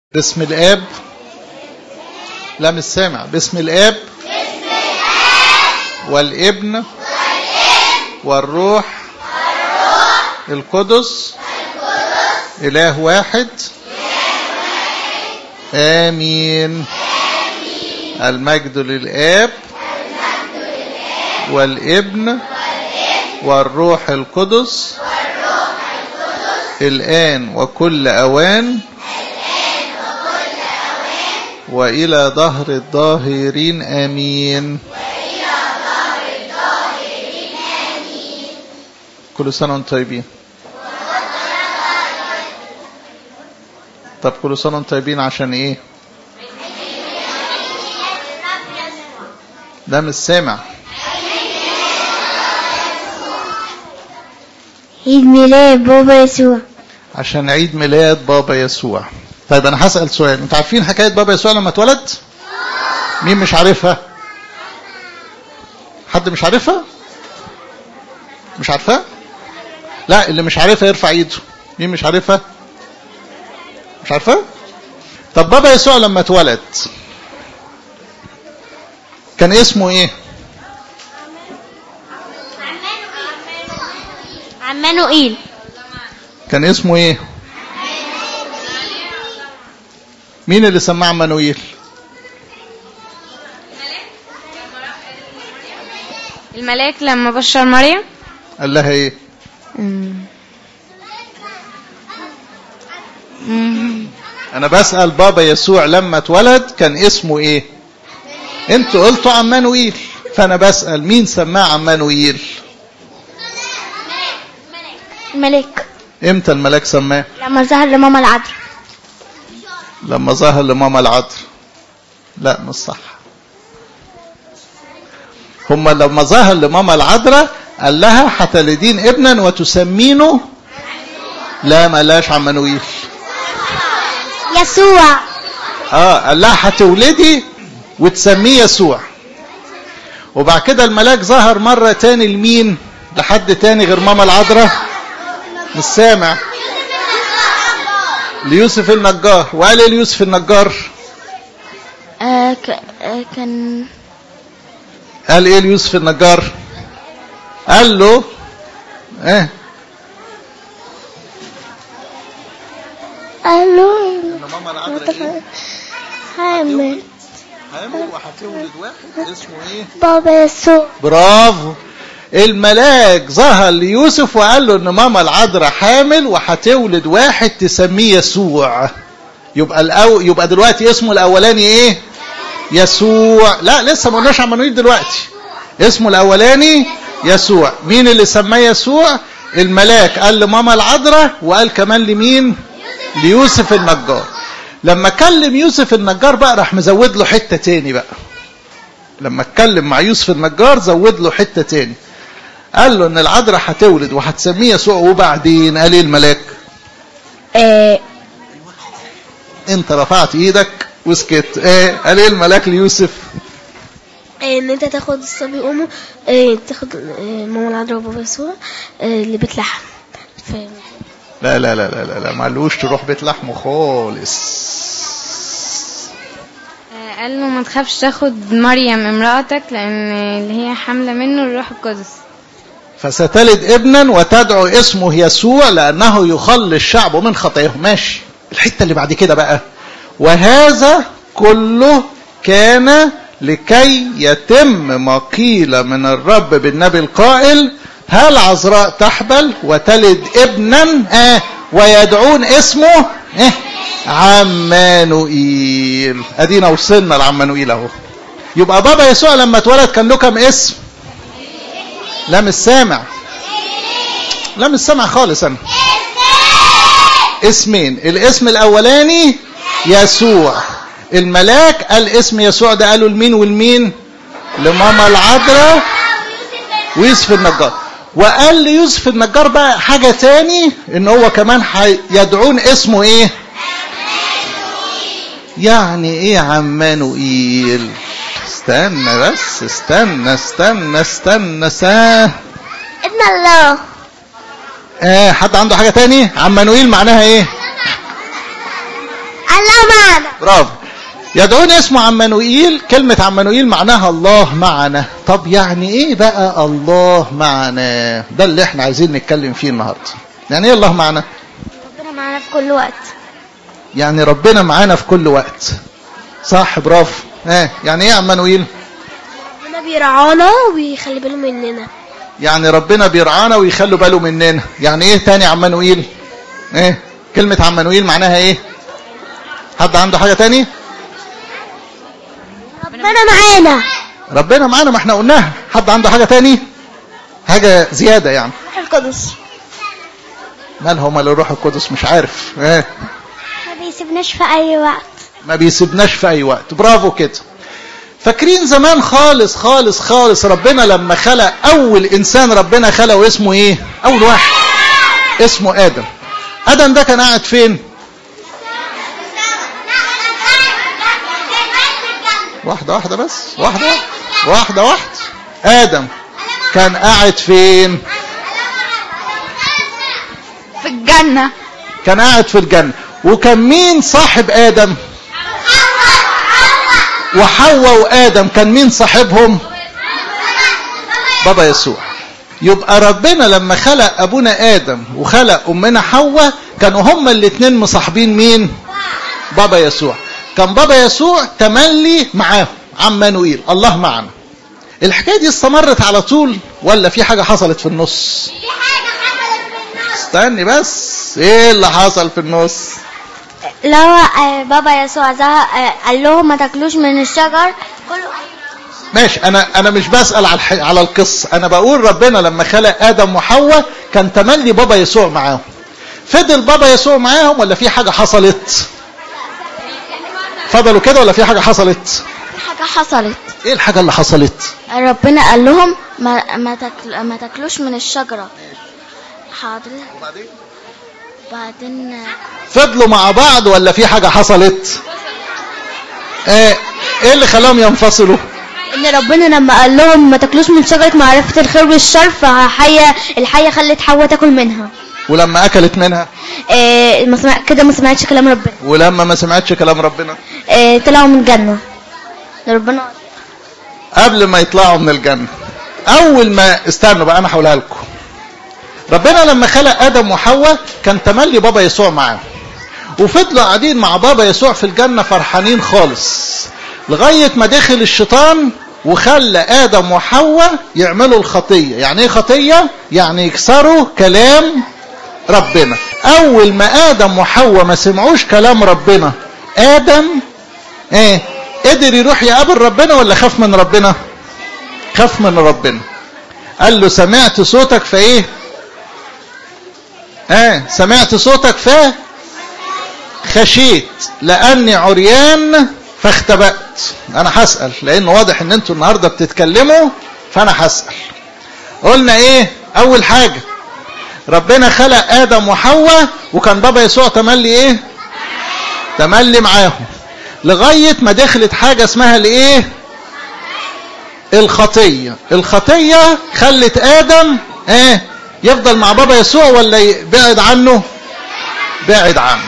باسم الاب لا مش سامع باسم الاب والابن والروح القدس اله واحد امين المجد للاب والابن والروح القدس الآن وكل أوان وإلى ظهر الظاهرين آمين كل سنة وانتم طيبين طب كل سنة وانتم طيبين عشان ايه ده مش سامع عيد ميلاد بابا يسوع عشان عيد ميلاد بابا يسوع طيب انا هسأل سؤال انتوا عارفين حكاية بابا يسوع لما اتولد مين مش عارفها حد مش عارفها مش عارفها لا اللي مش عارفها يرفع ايده مين مش عارفها مش عارفها طب بابا يسوع لما اتولد كان اسمه ايه عمانوئيل كان اسمه ايه مين اللي سماه عمانويل الملاك لما بشر مريم قال لها ايه انا بسأل بابا يسوع لما اتولد كان اسمه ايه انتوا قلتوا عمانويل فانا بسأل مين سماه عمانويل الملك امتى الملاك سماه لما ظهر لماما العذراء لما ظهر لماما العذراء لا مش صح هما لما ظهر لماما العذراء قال لها هتلدين ابنا وتسمينه لا ملاش عمانويل يسوع اه قال لها هتولدي وتسميه يسوع وبعد كده الملاك ظهر مرة تاني لمين لحد تاني غير ماما العذراء مش سامع ليوسف النجار وقال ايه ليوسف النجار آه ك... آه كان قال ايه ليوسف النجار قال له ايه قالوا ان ماما العذراء حامل حامل وهتولد واحد اسمه ايه بابا يسوع برافو الملاك ظهر ليوسف وقال له ان ماما العذراء حامل وهتولد واحد تسميه يسوع يبقى الأو... يبقى دلوقتي اسمه الاولاني ايه يسوع لا لسه ما قلناش عمانويل دلوقتي اسمه الاولاني يسوع مين اللي سماه يسوع الملاك قال لماما العذراء وقال كمان لمين ليوسف النجار لما كلم يوسف النجار بقى راح مزود له حته تاني بقى لما اتكلم مع يوسف النجار زود له حته تاني قال له ان العذراء هتولد وهتسميه يسوع وبعدين قال ايه الملاك آه انت رفعت ايدك وسكت ايه قال ايه الملاك ليوسف ان انت تاخد الصبي امه آه تاخد آه ماما العذراء وبابا يسوع آه لبيت لحم فاهم لا لا لا لا لا, لا معلوش تروح بيت لحمه خالص آه، قال له ما تخافش تاخد مريم امرأتك لأن اللي هي حاملة منه الروح القدس فستلد ابنا وتدعو اسمه يسوع لانه يخلص شعبه من خطاياهم ماشي الحته اللي بعد كده بقى وهذا كله كان لكي يتم ما قيل من الرب بالنبي القائل هل عذراء تحبل وتلد ابنا آه ويدعون اسمه آه عمانوئيل ادينا وصلنا لعمانوئيل اهو يبقى بابا يسوع لما اتولد كان له كام اسم لا مش سامع لا مش سامع خالص انا اسمين الاسم الاولاني يسوع الملاك قال اسم يسوع ده قالوا لمين والمين لماما العذراء ويوسف النجار وقال ليوسف النجار بقى حاجة تاني ان هو كمان يدعون اسمه ايه يعني ايه عمانوئيل استنى بس استنى استنى استنى استنى ابن الله آه حد عنده حاجة تاني عمانوئيل معناها ايه الله معنا برافو يدعوني اسمه عمانوئيل كلمة عمانوئيل معناها الله معنا طب يعني ايه بقى الله معنا ده اللي احنا عايزين نتكلم فيه النهاردة يعني ايه الله معنا ربنا معانا في كل وقت يعني ربنا معانا في كل وقت صح برافو اه يعني ايه عمانوئيل ربنا بيرعانا وبيخلي باله مننا يعني ربنا بيرعانا ويخلوا باله مننا يعني ايه تاني عمانوئيل ايه كلمة عمانوئيل معناها ايه حد عنده حاجة تاني ربنا معانا ربنا معانا ما احنا قلناها حد عنده حاجة تاني حاجة زيادة يعني روح القدس مالهم مال الروح القدس مش عارف ايه ما بيسيبناش في اي وقت ما بيسيبناش في اي وقت برافو كده فاكرين زمان خالص خالص خالص ربنا لما خلق اول انسان ربنا خلقه اسمه ايه اول واحد اسمه ادم ادم ده كان قاعد فين واحده واحده بس واحده واحده واحده ادم كان قاعد فين في الجنة كان قاعد في الجنه وكان مين صاحب ادم وحواء وادم كان مين صاحبهم بابا يسوع يبقى ربنا لما خلق ابونا ادم وخلق امنا حواء كانوا هما الاثنين مصاحبين مين بابا يسوع كان بابا يسوع تملي معاهم عمانوئيل الله معنا الحكايه دي استمرت على طول ولا في حاجه حصلت في النص استني بس ايه اللي حصل في النص لو آه، بابا يسوع زهق آه، قال لهم ما تاكلوش من الشجر كله ماشي انا انا مش بسال على الح... على القصه انا بقول ربنا لما خلق ادم وحواء كان تملي بابا يسوع معاهم فضل بابا يسوع معاهم ولا في حاجه حصلت فضلوا كده ولا في حاجه حصلت حاجة حصلت ايه الحاجه اللي حصلت ربنا قال لهم ما ما, تاكل ما تاكلوش من الشجرة حاضر بعدين آه، فضلوا مع بعض ولا في حاجه حصلت ايه ايه اللي خلاهم ينفصلوا ان ربنا لما قال لهم ما تاكلوش من شجره معرفه الخير والشر فحيه الحيه خلت حواء تاكل منها ولما اكلت منها إيه ما سمع كده ما سمعتش كلام ربنا ولما ما سمعتش كلام ربنا إيه طلعوا من الجنه ربنا قبل ما يطلعوا من الجنة أول ما استنوا بقى أنا هقولها لكم ربنا لما خلق آدم وحواء كان تملي بابا يسوع معاهم وفضلوا قاعدين مع بابا يسوع في الجنة فرحانين خالص لغاية ما دخل الشيطان وخلى آدم وحواء يعملوا الخطية يعني إيه خطية؟ يعني يكسروا كلام ربنا أول ما آدم وحواء ما سمعوش كلام ربنا آدم إيه قدر يروح يقابل ربنا ولا خاف من ربنا خاف من ربنا قال له سمعت صوتك فايه اه سمعت صوتك ف خشيت لاني عريان فاختبأت انا هسأل لان واضح ان انتوا النهارده بتتكلموا فانا هسأل قلنا ايه اول حاجة ربنا خلق ادم وحواء وكان بابا يسوع تملي ايه تملي معاهم لغاية ما دخلت حاجة اسمها الايه الخطية الخطية خلت ادم ايه يفضل مع بابا يسوع ولا يبعد عنه بعد عنه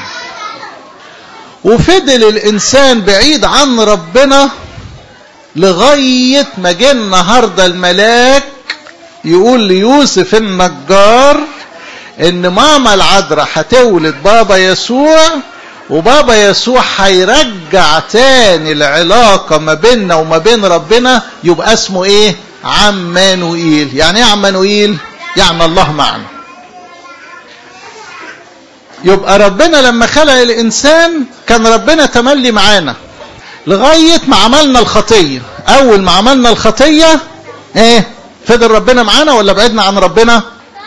وفضل الانسان بعيد عن ربنا لغاية ما جه النهاردة الملاك يقول ليوسف النجار ان ماما العذراء هتولد بابا يسوع وبابا يسوع هيرجع تاني العلاقة ما بيننا وما بين ربنا يبقى اسمه ايه عمانوئيل يعني ايه عمانوئيل يعني الله معنا يبقى ربنا لما خلق الانسان كان ربنا تملي معانا لغاية ما عملنا الخطية اول ما عملنا الخطية ايه فضل ربنا معانا ولا بعدنا عن ربنا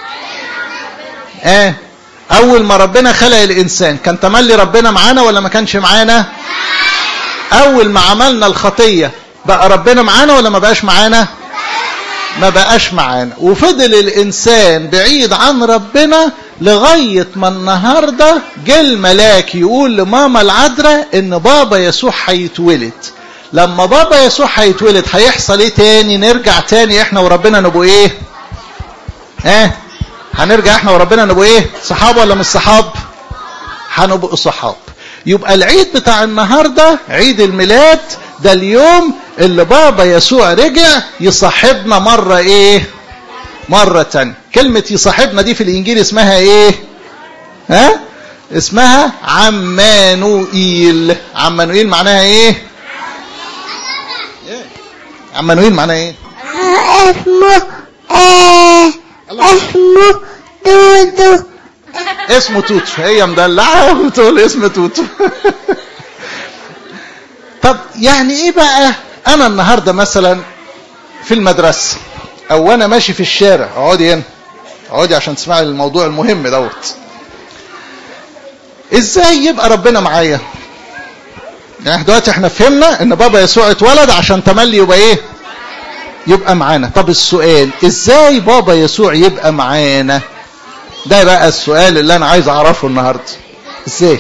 ايه اول ما ربنا خلق الانسان كان تملي ربنا معانا ولا ما كانش معانا اول ما عملنا الخطية بقى ربنا معانا ولا ما بقاش معانا ما بقاش معانا وفضل الانسان بعيد عن ربنا لغاية ما النهاردة جه الملاك يقول لماما العذراء ان بابا يسوع هيتولد لما بابا يسوع هيتولد هيحصل ايه تاني نرجع تاني احنا وربنا نبقوا ايه ها اه؟ هنرجع احنا وربنا نبقوا ايه صحاب ولا مش صحاب هنبقوا صحاب يبقى العيد بتاع النهاردة عيد الميلاد ده اليوم اللي بابا يسوع رجع يصاحبنا مرة ايه مرة تانية كلمة يصاحبنا دي في الانجيل اسمها ايه ها اسمها عمانوئيل عمانوئيل معناها ايه عمانوئيل معناها ايه اسمه آه اسمه دودو اسمه توتو هي مدلعه وتقول اسم توتو طب يعني ايه بقى انا النهارده مثلا في المدرسه او انا ماشي في الشارع اقعدي هنا اقعدي عشان تسمعي الموضوع المهم دوت ازاي يبقى ربنا معايا يعني دلوقتي احنا فهمنا ان بابا يسوع اتولد عشان تملي يبقى ايه يبقى معانا طب السؤال ازاي بابا يسوع يبقى معانا ده بقى السؤال اللي انا عايز اعرفه النهارده ازاي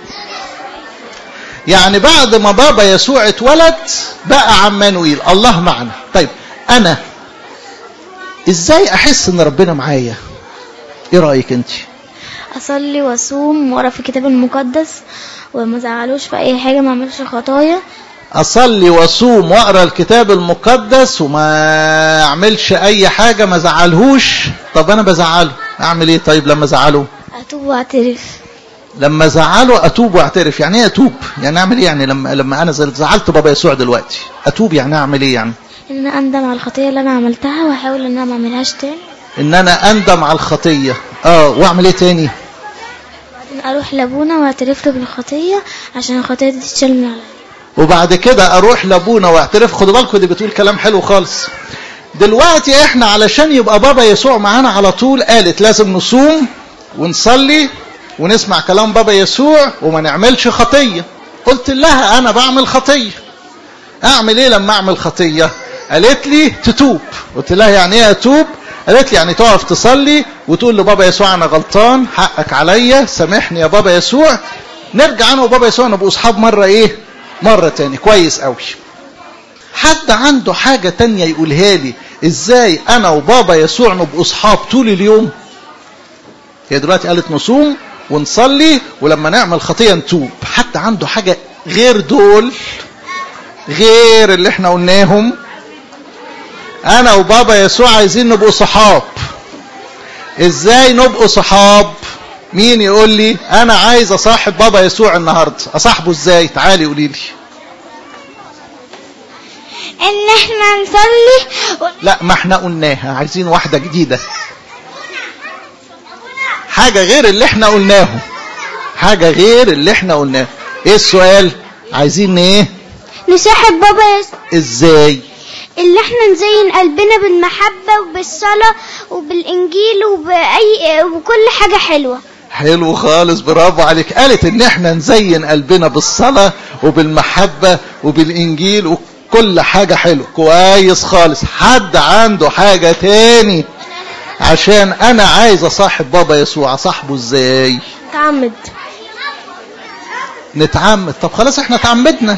يعني بعد ما بابا يسوع اتولد بقى عمانويل الله معنا طيب انا ازاي احس ان ربنا معايا ايه رايك انت اصلي واصوم واقرا في الكتاب المقدس وما زعلوش في اي حاجه ما اعملش خطايا اصلي واصوم واقرا الكتاب المقدس وما اعملش اي حاجه ما زعلهوش طب انا بزعله اعمل ايه طيب لما ازعله اتوب واعترف لما ازعله اتوب واعترف يعني ايه اتوب يعني اعمل ايه يعني لما لما انا زعلت بابا يسوع دلوقتي اتوب يعني اعمل ايه يعني ان انا اندم على الخطيه اللي انا عملتها واحاول ان انا ما اعملهاش تاني ان انا اندم على الخطيه اه واعمل ايه تاني بعدين اروح لابونا واعترف له بالخطيه عشان الخطيه دي تتشال من عليا وبعد كده اروح لابونا واعترف خدوا بالكم دي بتقول كلام حلو خالص دلوقتي احنا علشان يبقى بابا يسوع معانا على طول قالت لازم نصوم ونصلي ونسمع كلام بابا يسوع وما نعملش خطيه قلت لها انا بعمل خطيه اعمل ايه لما اعمل خطيه قالت لي تتوب قلت لها يعني ايه اتوب قالت لي يعني تقف تصلي وتقول لبابا يسوع انا غلطان حقك عليا سامحني يا بابا يسوع نرجع انا وبابا يسوع نبقى اصحاب مره ايه مره تاني كويس قوي حد عنده حاجه تانية يقولها لي ازاي انا وبابا يسوع نبقى اصحاب طول اليوم هي دلوقتي قالت نصوم ونصلي ولما نعمل خطيه نتوب حد عنده حاجه غير دول غير اللي احنا قلناهم انا وبابا يسوع عايزين نبقوا صحاب ازاي نبقوا صحاب مين يقول لي انا عايز اصاحب بابا يسوع النهارده اصاحبه ازاي تعالي قولي لي ان احنا نصلي و... لا ما احنا قلناها عايزين واحده جديده حاجه غير اللي احنا قلناه حاجه غير اللي احنا قلناه ايه السؤال عايزين ايه نصاحب بابا يسوع ازاي اللي احنا نزين قلبنا بالمحبة وبالصلاة وبالإنجيل وبأي وكل حاجة حلوة حلو خالص برافو عليك قالت ان احنا نزين قلبنا بالصلاة وبالمحبة وبالانجيل وكل حاجة حلو كويس خالص حد عنده حاجة تاني عشان انا عايز اصاحب بابا يسوع اصاحبه ازاي تعمد نتعمد طب خلاص احنا تعمدنا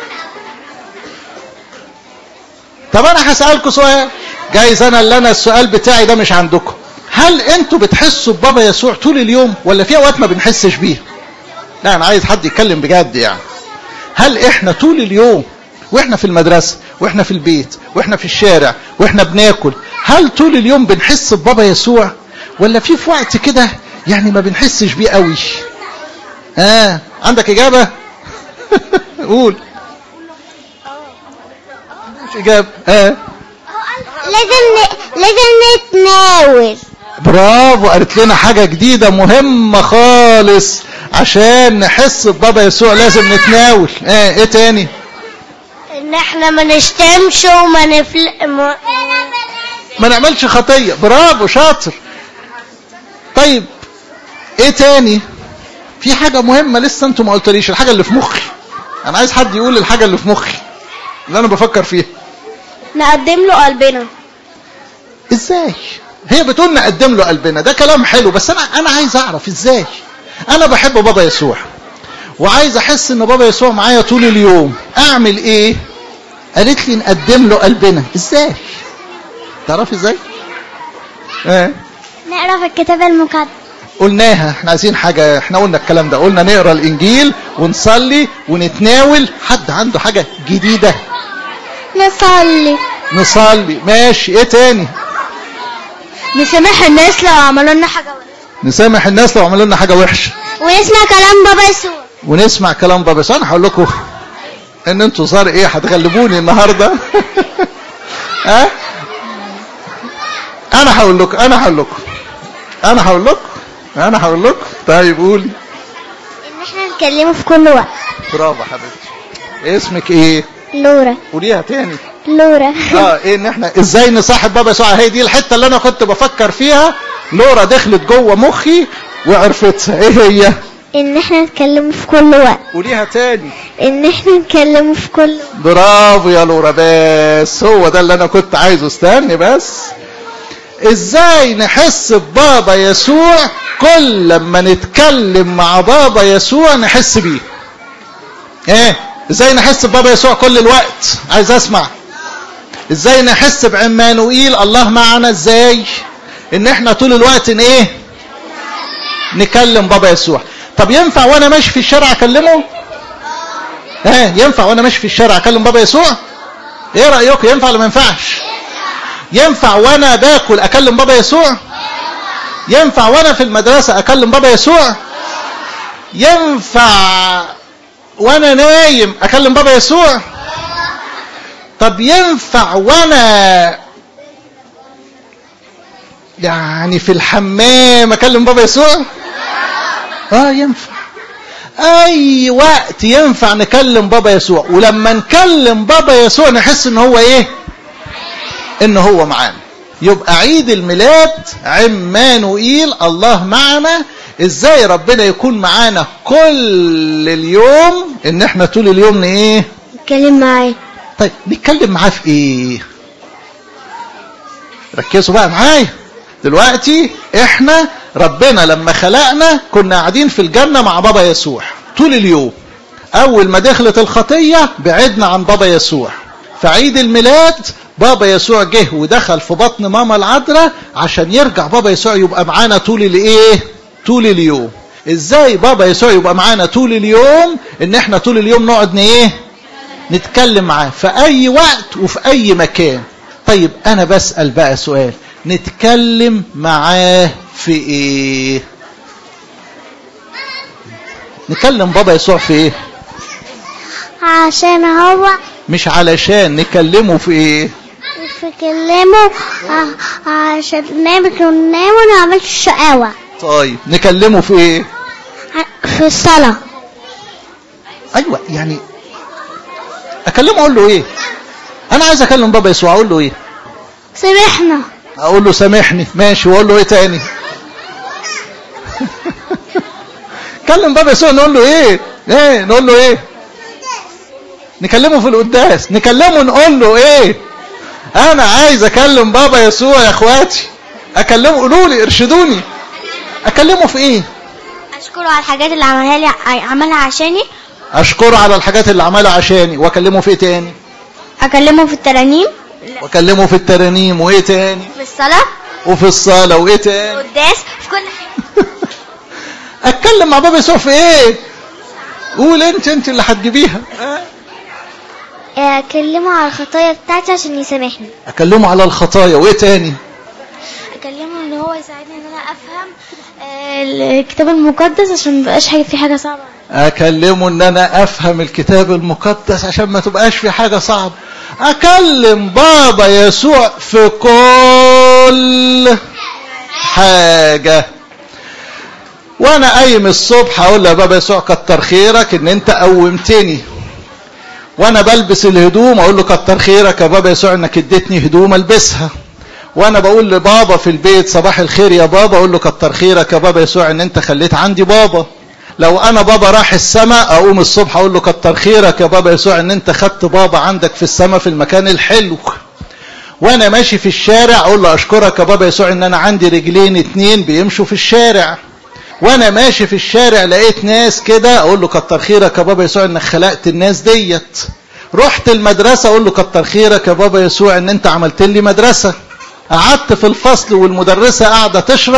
طب انا هسألكوا سؤال جايز انا اللي انا السؤال بتاعي ده مش عندكم هل انتوا بتحسوا ببابا يسوع طول اليوم ولا في اوقات ما بنحسش بيه لا انا عايز حد يتكلم بجد يعني هل احنا طول اليوم واحنا في المدرسة واحنا في البيت واحنا في الشارع واحنا بناكل هل طول اليوم بنحس ببابا يسوع ولا في في وقت كده يعني ما بنحسش بيه قوي ها آه. عندك اجابة قول مش اجابة ها آه. لازم ن... لازم نتناول برافو قالت لنا حاجة جديدة مهمة خالص عشان نحس ببابا يسوع لازم نتناول اه ايه تاني ان احنا ما نشتمش وما نفل ما... ما نعملش خطية برافو شاطر طيب ايه تاني في حاجة مهمة لسه انتوا ما قلتليش الحاجة اللي في مخي انا عايز حد يقول الحاجة اللي في مخي اللي انا بفكر فيها نقدم له قلبنا ازاي هي بتقول نقدم له قلبنا ده كلام حلو بس انا انا عايز اعرف ازاي انا بحب بابا يسوع وعايز احس ان بابا يسوع معايا طول اليوم اعمل ايه قالت لي نقدم له قلبنا ازاي تعرفي ازاي ايه نقرا في الكتاب المقدس قلناها احنا عايزين حاجة احنا قلنا الكلام ده قلنا نقرا الانجيل ونصلي ونتناول حد عنده حاجة جديدة نصلي نصلي ماشي ايه تاني نسامح الناس لو عملوا لنا حاجة وحشة نسامح الناس لو عملوا لنا حاجة وحشة ونسمع كلام بابا يسوع ونسمع كلام بابا بس انا هقول لكم ان انتوا صار ايه هتغلبوني النهارده ها انا هقول لكم انا هقول لكم انا هقول لكم انا هقول لكم طيب قولي ان احنا نتكلمه في كل وقت برافو حبيبتي اسمك ايه لورا قوليها تاني لورا اه ايه ان احنا ازاي نصاحب بابا يسوع هي دي الحته اللي انا كنت بفكر فيها لورا دخلت جوه مخي وعرفتها ايه هي ان احنا نتكلمه في كل وقت قوليها تاني ان احنا نتكلمه في كل وقت برافو يا لورا بس هو ده اللي انا كنت عايزه استني بس ازاي نحس ببابا يسوع كل لما نتكلم مع بابا يسوع نحس بيه ايه ازاي نحس ببابا يسوع كل الوقت عايز اسمع ازاي نحس بعمانوئيل الله معنا ازاي ان احنا طول الوقت ن- ايه نكلم بابا يسوع طب ينفع وانا ماشي في الشارع اكلمه ها ينفع وانا ماشي في الشارع اكلم بابا يسوع ايه رايكم ينفع ولا ما ينفعش ينفع وانا باكل اكلم بابا يسوع ينفع وانا في المدرسه اكلم بابا يسوع ينفع وانا نايم اكلم بابا يسوع طب ينفع وانا يعني في الحمام اكلم بابا يسوع اه ينفع اي وقت ينفع نكلم بابا يسوع ولما نكلم بابا يسوع نحس ان هو ايه ان هو معانا يبقى عيد الميلاد عمانوئيل الله معنا ازاي ربنا يكون معانا كل اليوم ان احنا طول اليوم ن- ايه نتكلم معاه طيب نتكلم معاه في ايه ركزوا بقى معايا دلوقتي احنا ربنا لما خلقنا كنا قاعدين في الجنة مع بابا يسوع طول اليوم اول ما دخلت الخطية بعدنا عن بابا يسوع في عيد الميلاد بابا يسوع جه ودخل في بطن ماما العذراء عشان يرجع بابا يسوع يبقى معانا طول الايه طول اليوم ازاي بابا يسوع يبقى معانا طول اليوم ان احنا طول اليوم نقعد ن- ايه نتكلم معاه في اي وقت وفي اي مكان طيب انا بسأل بقى سؤال نتكلم معاه في ايه نكلم بابا يسوع في ايه عشان هو مش علشان نكلمه في ايه بكلمه ع- عشان نامك وننام ونعمل الشقاوة طيب نكلمه في ايه ع- في الصلاة ايوه يعني اكلمه اقول له ايه انا عايز اكلم بابا يسوع اقول له ايه سامحنا اقول له سامحني ماشي واقول له ايه تاني كلم بابا يسوع نقول له ايه ايه نقول له ايه نكلمه في القداس نكلمه نقول له ايه انا عايز اكلم بابا يسوع يا اخواتي اكلمه قولوا لي ارشدوني اكلمه في ايه أشكره على الحاجات اللي عملها لي عملها عشاني اشكره على الحاجات اللي عملها عشاني واكلمه في ايه تاني أكلمه في الترانيم واكلمه في الترانيم وايه تاني في الصلاة وفي الصلاه وايه تاني والقداس في كل حاجة اتكلم مع بابا يسوع في ايه قول انت انت اللي هتجيبيها اه؟ أكلمه على الخطايا بتاعتي عشان يسامحني اكلمه على الخطايا وايه تاني اكلمه ان هو يساعدني ان انا افهم آه، الكتاب المقدس عشان مبقاش حاجه في حاجه صعبه اكلمه ان انا افهم الكتاب المقدس عشان ما تبقاش في حاجه صعبه اكلم بابا يسوع في كل حاجه وانا قايم الصبح اقول له يا بابا يسوع كتر خيرك ان انت قومتني وانا بلبس الهدوم اقول له كتر خيرك يا بابا يسوع انك اديتني هدوم البسها وانا بقول لبابا في البيت صباح الخير يا بابا اقول له كتر خيرك يا بابا يسوع ان انت خليت عندي بابا لو انا بابا راح السماء اقوم الصبح اقول له كتر خيرك يا بابا يسوع ان انت خدت بابا عندك في السماء في المكان الحلو وانا ماشي في الشارع اقول له اشكرك يا بابا يسوع ان انا عندي رجلين اتنين بيمشوا في الشارع وانا ماشي في الشارع لقيت ناس كده اقول له كتر خيرك يا بابا يسوع انك خلقت الناس ديت رحت المدرسة اقول له كتر خيرك يا بابا يسوع ان انت عملت لي مدرسة قعدت في الفصل والمدرسة قاعدة تشرح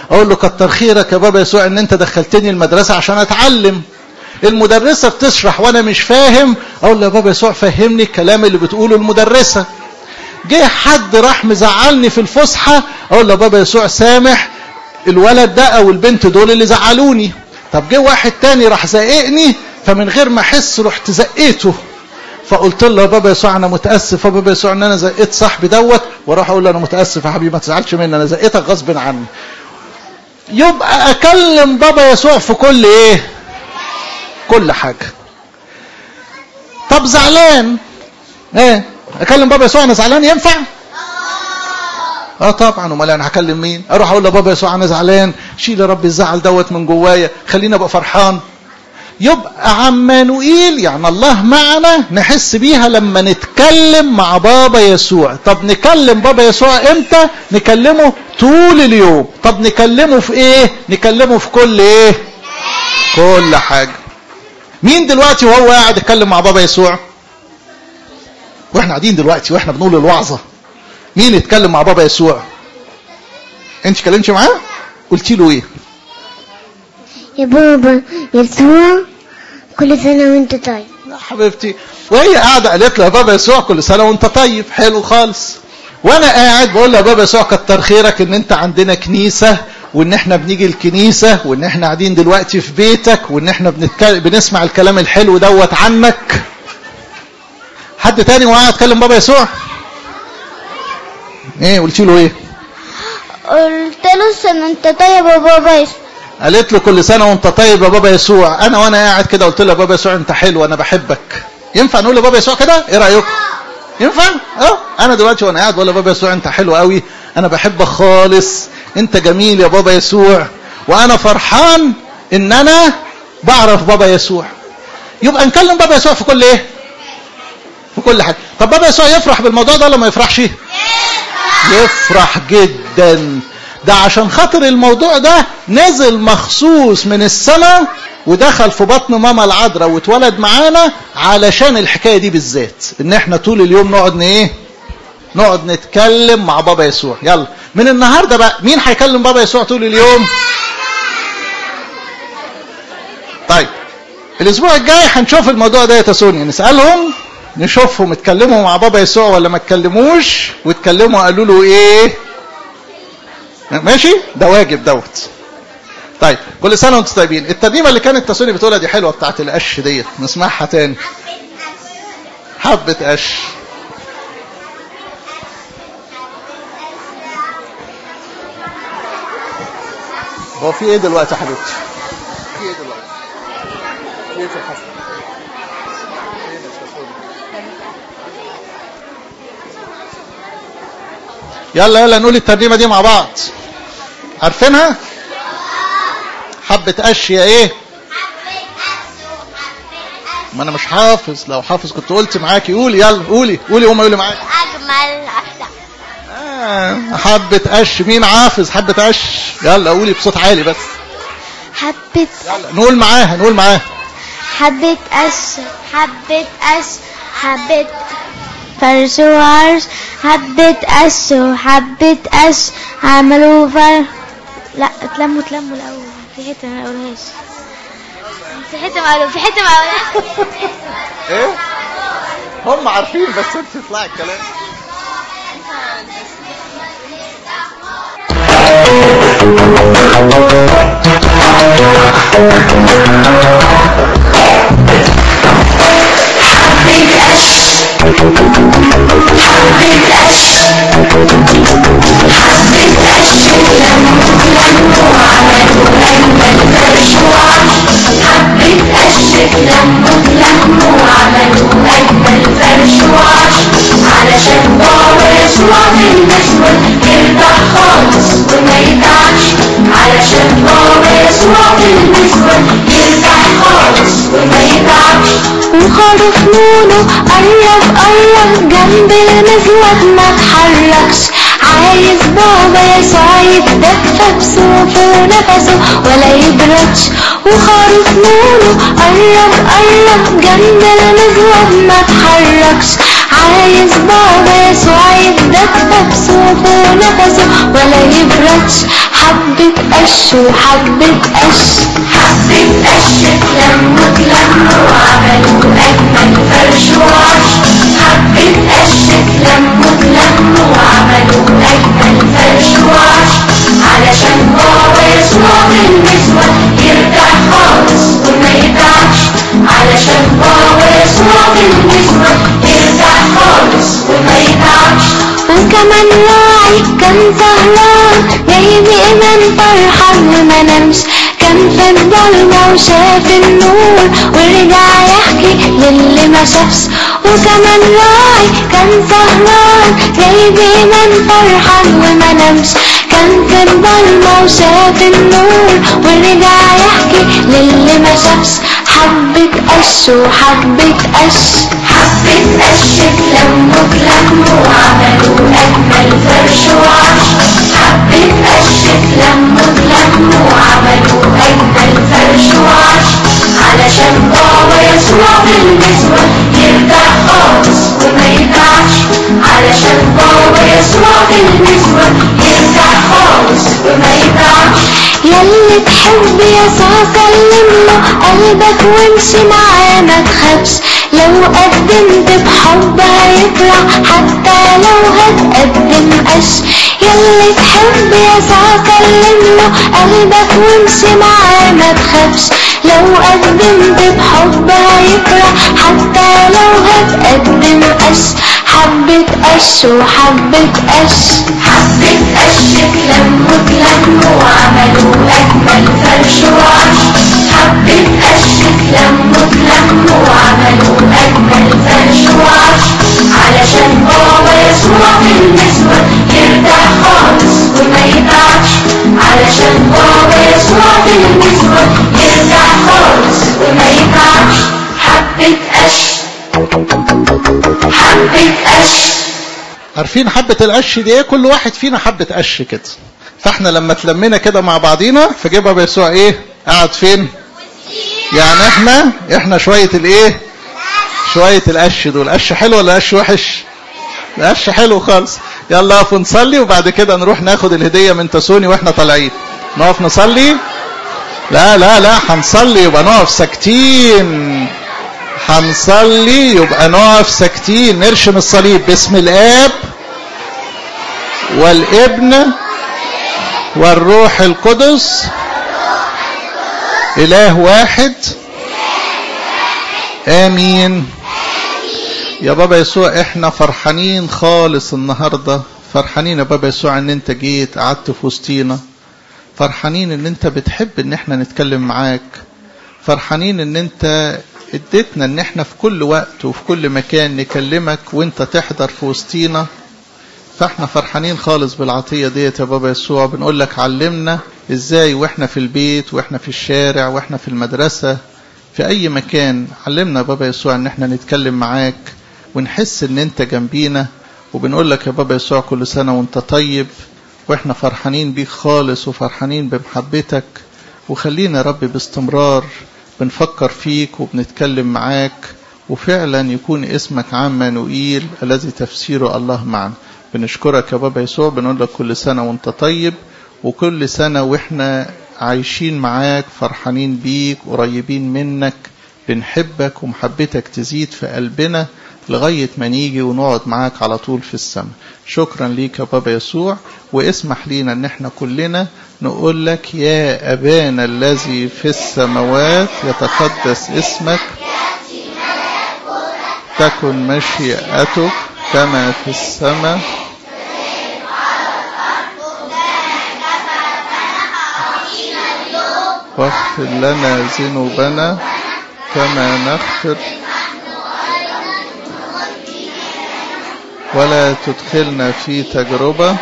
اقول له كتر خيرك يا بابا يسوع ان انت دخلتني المدرسه عشان اتعلم المدرسه بتشرح وانا مش فاهم اقول له يا بابا يسوع فهمني الكلام اللي بتقوله المدرسه جه حد راح مزعلني في الفسحه اقول له يا بابا يسوع سامح الولد ده او البنت دول اللي زعلوني طب جه واحد تاني راح زقني فمن غير ما احس رحت زقيته فقلت له يا بابا يسوع انا متاسف يا بابا يسوع ان انا زقيت صاحبي دوت واروح اقول له انا متاسف يا حبيبي ما تزعلش مني انا زقيتك غصب عني يبقى اكلم بابا يسوع في كل ايه كل حاجه طب زعلان ايه اكلم بابا يسوع انا زعلان ينفع اه طبعا امال انا هكلم مين اروح اقول لبابا يسوع انا زعلان شيل يا رب الزعل دوت من جوايا خليني ابقى فرحان يبقى عمانوئيل يعني الله معنا نحس بيها لما نتكلم مع بابا يسوع طب نكلم بابا يسوع امتى نكلمه طول اليوم طب نكلمه في ايه نكلمه في كل ايه كل حاجة مين دلوقتي وهو قاعد يتكلم مع بابا يسوع واحنا قاعدين دلوقتي واحنا بنقول الوعظة مين يتكلم مع بابا يسوع انت اتكلمتي معاه قلتي له ايه يا بابا يسوع كل سنة وانت طيب لا حبيبتي وهي قاعده قالت له يا بابا يسوع كل سنه وانت طيب حلو خالص وانا قاعد بقول له يا بابا يسوع كتر خيرك ان انت عندنا كنيسه وان احنا بنيجي الكنيسه وان احنا قاعدين دلوقتي في بيتك وان احنا بنتكلم بنسمع الكلام الحلو دوت عنك حد تاني وقاعد اتكلم بابا يسوع ايه قلت له ايه قلت له سنة انت طيب يا بابا يسوع قالت له كل سنه وانت طيب يا بابا يسوع انا وانا قاعد كده قلت له يا بابا يسوع انت حلو انا بحبك ينفع نقول لبابا يسوع كده ايه رايكم ينفع اه انا دلوقتي وانا قاعد بقول لبابا يسوع انت حلو قوي انا بحبك خالص انت جميل يا بابا يسوع وانا فرحان ان انا بعرف بابا يسوع يبقى نكلم بابا يسوع في كل ايه في كل حاجه طب بابا يسوع يفرح بالموضوع ده ولا ما يفرحش يفرح جدا ده عشان خاطر الموضوع ده نزل مخصوص من السماء ودخل في بطن ماما العذراء واتولد معانا علشان الحكايه دي بالذات ان احنا طول اليوم نقعد ايه نقعد نتكلم مع بابا يسوع يلا من النهارده بقى مين هيكلم بابا يسوع طول اليوم طيب الاسبوع الجاي هنشوف الموضوع ده يا تسوني نسالهم نشوفهم اتكلموا مع بابا يسوع ولا ما اتكلموش واتكلموا قالوا له ايه ماشي ده واجب دوت طيب كل سنه وانتم طيبين الترنيمه اللي كانت تسوني بتقولها دي حلوه بتاعت القش ديت نسمعها تاني حبه قش هو في ايه دلوقتي يا حبيبتي في ايه دلوقتي في ايه في الحفله فين يا تسوني؟ يلا يلا نقول الترنيمه دي مع بعض عارفينها حبة قش يا ايه ما انا مش حافظ لو حافظ كنت قلت معاكي قولي يلا قولي قولي قومي قولي معاكي أجمل أحلى آه حبة قش مين حافظ حبة قش يلا قولي بصوت عالي بس حبة يلا نقول معاها نقول معاها حبة قش حبة قش حبة فرش وعرش حبة قش وحبة قش عملوا فر لا اتلموا اتلموا الأول في حتة ما أقولهاش في حتة ما أقولها في حتة ما أقولها ايه هم عارفين بس انت تطلعي الكلام علشان بابا يسوع بالنسبة يرتاح خالص وما يتعبش علشان بابا يسوع بالنسبة يرتاح خالص وما يتعبش وخرف نونه قرب قرب جنب المزود ما تحركش عايز بابا يسوع يتدفى بصوفه ونفسه ولا يبردش وخرف نونه قرب قرب جنب المزود ما تحركش عايز بابا يسوع يتدفى بصوفه ونفسه ولا يبردش حبة قش وحبة قش حبة قش اتلموا اتلموا وعملوا أجمل فرش وعش حبة قش اتلموا اتلموا وعملوا أجمل فرش وعش علشان بابا يسوع بالنسبة يرجع خالص وما يتعبش علشان بابا يسوع بالنسبة يرجع خالص وما يتعبش وكمان راعي كان سهران جايب إيمان فرحان وما نمش كان في الضلمة وشاف النور ورجع يحكي للي ما شافش وكمان راعي كان سهران جايب إيمان فرحان وما نمش كان في الضلمة وشاف النور ورجع يحكي للي ما شافش حبة قش وحبة قش حبة قش اتلموا اتلموا وعملوا أجمل فرش وعش حبة قش اتلموا اتلموا وعملوا أجمل فرش وعش علشان بابا يسوع بالنسبة يرجع خالص وما يتعبش علشان بابا يسوع بالنسبة يرجع خالص وما يتعبش ياللي تحب يسوع سلم له قلبك وامشي معاه ما تخافش لو قدمت بحب هيفرح حتى لو هتقدم قش ياللي تحب يسوع سلم له قلبك وامشي معاه ما تخافش لو قدمت بحب هيفرح حتى لو هتقدم قش حبة قش وحبة قش حبة قش اتلموا اتلموا وعملوا أجمل فرش وعش حبة قش اتلموا اتلموا وعملوا أجمل فرش وعش علشان بابا يسوع بالنسبة يرجع خالص وما يتعبش علشان بابا يسوع بالنسبة يرجع خالص وما يتعبش حبة قش حبة قش عارفين حبة القش دي ايه كل واحد فينا حبة قش كده فاحنا لما اتلمينا كده مع بعضينا فجيب ابو يسوع ايه قاعد فين يعني احنا احنا شوية الايه شوية القش دول قش حلو ولا قش وحش القش حلو خالص يلا نقف نصلي وبعد كده نروح ناخد الهدية من تسوني واحنا طالعين نقف نصلي لا لا لا هنصلي يبقى نقف ساكتين هنصلي يبقى نقف ساكتين نرشم الصليب باسم الاب والابن والروح القدس اله واحد امين يا بابا يسوع احنا فرحانين خالص النهارده فرحانين يا بابا يسوع ان انت جيت قعدت في وسطينا فرحانين ان انت بتحب ان احنا نتكلم معاك فرحانين ان انت اديتنا ان احنا في كل وقت وفي كل مكان نكلمك وانت تحضر في وسطينا فاحنا فرحانين خالص بالعطية ديت يا بابا يسوع بنقول لك علمنا ازاي واحنا في البيت واحنا في الشارع واحنا في المدرسة في اي مكان علمنا يا بابا يسوع ان احنا نتكلم معاك ونحس ان انت جنبينا وبنقول لك يا بابا يسوع كل سنة وانت طيب واحنا فرحانين بيك خالص وفرحانين بمحبتك وخلينا يا رب باستمرار بنفكر فيك وبنتكلم معاك وفعلا يكون اسمك عمانوئيل الذي تفسيره الله معنا بنشكرك يا بابا يسوع بنقول لك كل سنة وانت طيب وكل سنة واحنا عايشين معاك فرحانين بيك قريبين منك بنحبك ومحبتك تزيد في قلبنا لغاية ما نيجي ونقعد معاك على طول في السماء شكرا ليك يا بابا يسوع واسمح لينا ان احنا كلنا نقول لك يا أبانا الذي في السماوات يتقدس اسمك تكن مشيئتك كما في السماء واغفر لنا ذنوبنا كما نغفر ولا تدخلنا في تجربة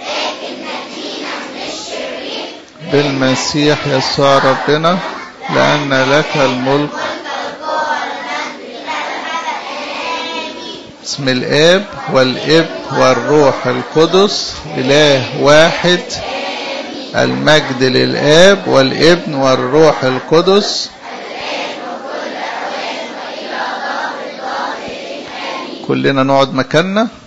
بالمسيح يسوع ربنا لأن لك الملك بسم الآب والابن والروح القدس إله واحد المجد للآب والابن والروح القدس كلنا نقعد مكاننا